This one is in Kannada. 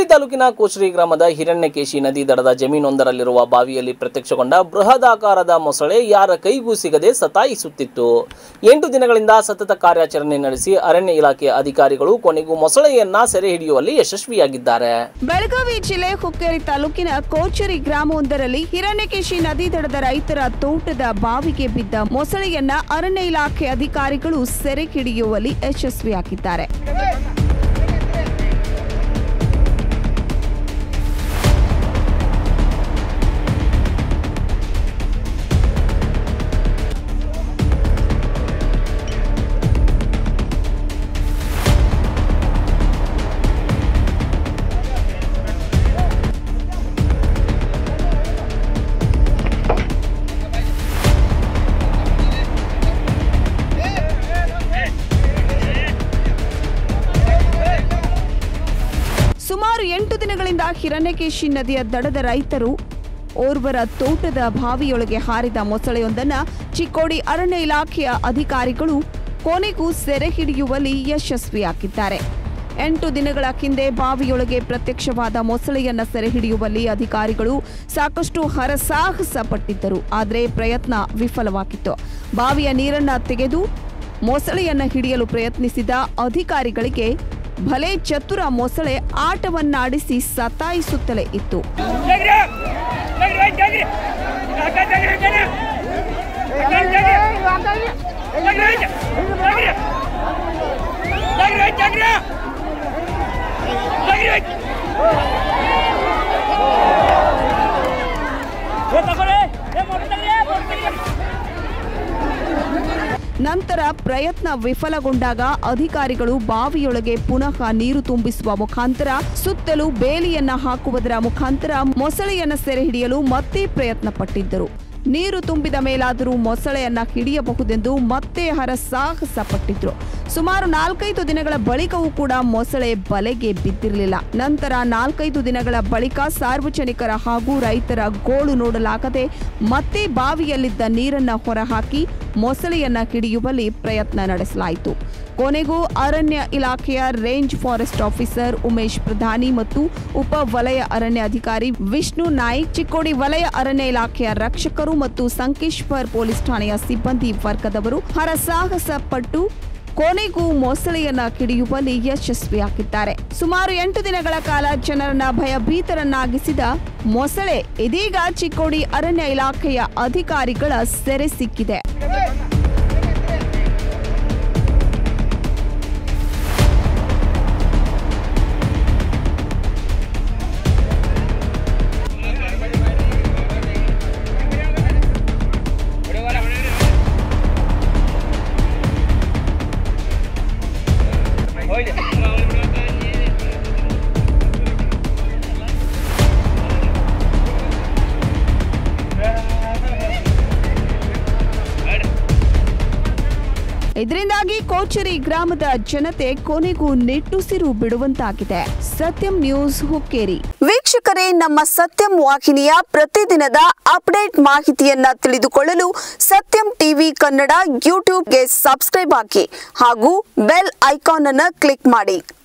ತಾಲೂಕಿನ ಕೋಶ್ರಿ ಗ್ರಾಮದ ಹಿರಣ್ಯಕೇಶಿ ನದಿ ದಡದ ಜಮೀನೊಂದರಲ್ಲಿರುವ ಬಾವಿಯಲ್ಲಿ ಪ್ರತ್ಯಕ್ಷಗೊಂಡ ಬೃಹದಾಕಾರದ ಮೊಸಳೆ ಯಾರ ಕೈಗೂ ಸಿಗದೆ ಸತಾಯಿಸುತ್ತಿತ್ತು ಎಂಟು ದಿನಗಳಿಂದ ಸತತ ಕಾರ್ಯಾಚರಣೆ ನಡೆಸಿ ಅರಣ್ಯ ಇಲಾಖೆಯ ಅಧಿಕಾರಿಗಳು ಕೊನೆಗೂ ಮೊಸಳೆಯನ್ನ ಸೆರೆ ಹಿಡಿಯುವಲ್ಲಿ ಯಶಸ್ವಿಯಾಗಿದ್ದಾರೆ ಬೆಳಗಾವಿ ಜಿಲ್ಲೆ ಹುಕ್ಕೇರಿ ತಾಲೂಕಿನ ಕೋಚರಿ ಗ್ರಾಮವೊಂದರಲ್ಲಿ ಹಿರಣ್ಯಕೇಶಿ ನದಿ ದಡದ ರೈತರ ತೋಟದ ಬಾವಿಗೆ ಬಿದ್ದ ಮೊಸಳೆಯನ್ನ ಅರಣ್ಯ ಇಲಾಖೆ ಅಧಿಕಾರಿಗಳು ಸೆರೆ ಹಿಡಿಯುವಲ್ಲಿ ಯಶಸ್ವಿಯಾಗಿದ್ದಾರೆ ಸುಮಾರು ಎಂಟು ದಿನಗಳಿಂದ ಹಿರಣ್ಯಕೇಶಿ ನದಿಯ ದಡದ ರೈತರು ಓರ್ವರ ತೋಟದ ಬಾವಿಯೊಳಗೆ ಹಾರಿದ ಮೊಸಳೆಯೊಂದನ್ನ ಚಿಕ್ಕೋಡಿ ಅರಣ್ಯ ಇಲಾಖೆಯ ಅಧಿಕಾರಿಗಳು ಕೊನೆಗೂ ಸೆರೆ ಹಿಡಿಯುವಲ್ಲಿ ಯಶಸ್ವಿಯಾಗಿದ್ದಾರೆ ಎಂಟು ದಿನಗಳ ಹಿಂದೆ ಬಾವಿಯೊಳಗೆ ಪ್ರತ್ಯಕ್ಷವಾದ ಮೊಸಳೆಯನ್ನ ಸೆರೆ ಹಿಡಿಯುವಲ್ಲಿ ಅಧಿಕಾರಿಗಳು ಸಾಕಷ್ಟು ಹರಸಾಹಸ ಪಟ್ಟಿದ್ದರು ಆದರೆ ಪ್ರಯತ್ನ ವಿಫಲವಾಗಿತ್ತು ಬಾವಿಯ ನೀರನ್ನ ತೆಗೆದು ಮೊಸಳೆಯನ್ನ ಹಿಡಿಯಲು ಪ್ರಯತ್ನಿಸಿದ ಅಧಿಕಾರಿಗಳಿಗೆ ಭಲೆ ಚತುರ ಮೊಸಳೆ ಆಟವನ್ನಾಡಿಸಿ ಸತಾಯಿಸುತ್ತಲೇ ಇತ್ತು Negre! Negre, negre! Acá, negre, negre! Acá, negre! Negre, negre! Negre, negre! Negre! ¡Vota con él! ¡Vamos, negre! ¡Vamos, negre! ನಂತರ ಪ್ರಯತ್ನ ವಿಫಲಗೊಂಡಾಗ ಅಧಿಕಾರಿಗಳು ಬಾವಿಯೊಳಗೆ ಪುನಃ ನೀರು ತುಂಬಿಸುವ ಮುಖಾಂತರ ಸುತ್ತಲೂ ಬೇಲಿಯನ್ನ ಹಾಕುವುದರ ಮುಖಾಂತರ ಮೊಸಳೆಯನ್ನ ಸೆರೆ ಹಿಡಿಯಲು ಮತ್ತೆ ಪ್ರಯತ್ನ ಪಟ್ಟಿದ್ದರು ನೀರು ತುಂಬಿದ ಮೇಲಾದರೂ ಮೊಸಳೆಯನ್ನ ಹಿಡಿಯಬಹುದೆಂದು ಮತ್ತೆ ಹರಸಾಹಸ ಪಟ್ಟಿದ್ರು ಸುಮಾರು ನಾಲ್ಕೈದು ದಿನಗಳ ಬಳಿಕವೂ ಕೂಡ ಮೊಸಳೆ ಬಲೆಗೆ ಬಿದ್ದಿರಲಿಲ್ಲ ನಂತರ ನಾಲ್ಕೈದು ದಿನಗಳ ಬಳಿಕ ಸಾರ್ವಜನಿಕರ ಹಾಗೂ ರೈತರ ಗೋಳು ನೋಡಲಾಗದೆ ಮತ್ತೆ ಬಾವಿಯಲ್ಲಿದ್ದ ನೀರನ್ನ ಹೊರಹಾಕಿ ಮೊಸಳೆಯನ್ನ ಹಿಡಿಯುವಲ್ಲಿ ಪ್ರಯತ್ನ ನಡೆಸಲಾಯಿತು ಕೊನೆಗೂ ಅರಣ್ಯ ಇಲಾಖೆಯ ರೇಂಜ್ ಫಾರೆಸ್ಟ್ ಆಫೀಸರ್ ಉಮೇಶ್ ಪ್ರಧಾನಿ ಮತ್ತು ಉಪ ವಲಯ ಅರಣ್ಯ ಅಧಿಕಾರಿ ವಿಷ್ಣು ನಾಯ್ಕ್ ಚಿಕ್ಕೋಡಿ ವಲಯ ಅರಣ್ಯ ಇಲಾಖೆಯ ರಕ್ಷಕರು ಮತ್ತು ಸಂಕೇಶ್ವರ್ ಪೊಲೀಸ್ ಠಾಣೆಯ ಸಿಬ್ಬಂದಿ ವರ್ಗದವರು ಹರಸಾಹಸ ಪಟ್ಟು ಕೊನೆಗೂ ಮೊಸಳೆಯನ್ನ ಹಿಡಿಯುವಲ್ಲಿ ಯಶಸ್ವಿಯಾಗಿದ್ದಾರೆ ಸುಮಾರು ಎಂಟು ದಿನಗಳ ಕಾಲ ಜನರನ್ನ ಭಯಭೀತರನ್ನಾಗಿಸಿದ ಮೊಸಳೆ ಇದೀಗ ಚಿಕ್ಕೋಡಿ ಅರಣ್ಯ ಇಲಾಖೆಯ ಅಧಿಕಾರಿಗಳ ಸೆರೆ ಸಿಕ್ಕಿದೆ ಇದರಿಂದಾಗಿ ಕೋಚರಿ ಗ್ರಾಮದ ಜನತೆ ಕೊನೆಗೂ ನಿಟ್ಟುಸಿರು ಬಿಡುವಂತಾಗಿದೆ ಸತ್ಯಂ ನ್ಯೂಸ್ ಹುಕ್ಕೇರಿ ವೀಕ್ಷಕರೇ ನಮ್ಮ ಸತ್ಯಂ ವಾಹಿನಿಯ ಪ್ರತಿದಿನದ ಅಪ್ಡೇಟ್ ಮಾಹಿತಿಯನ್ನ ತಿಳಿದುಕೊಳ್ಳಲು ಸತ್ಯಂ ಟಿವಿ ಕನ್ನಡ ಯೂಟ್ಯೂಬ್ಗೆ ಸಬ್ಸ್ಕ್ರೈಬ್ ಹಾಕಿ ಹಾಗೂ ಬೆಲ್ ಐಕಾನ್ ಅನ್ನು ಕ್ಲಿಕ್ ಮಾಡಿ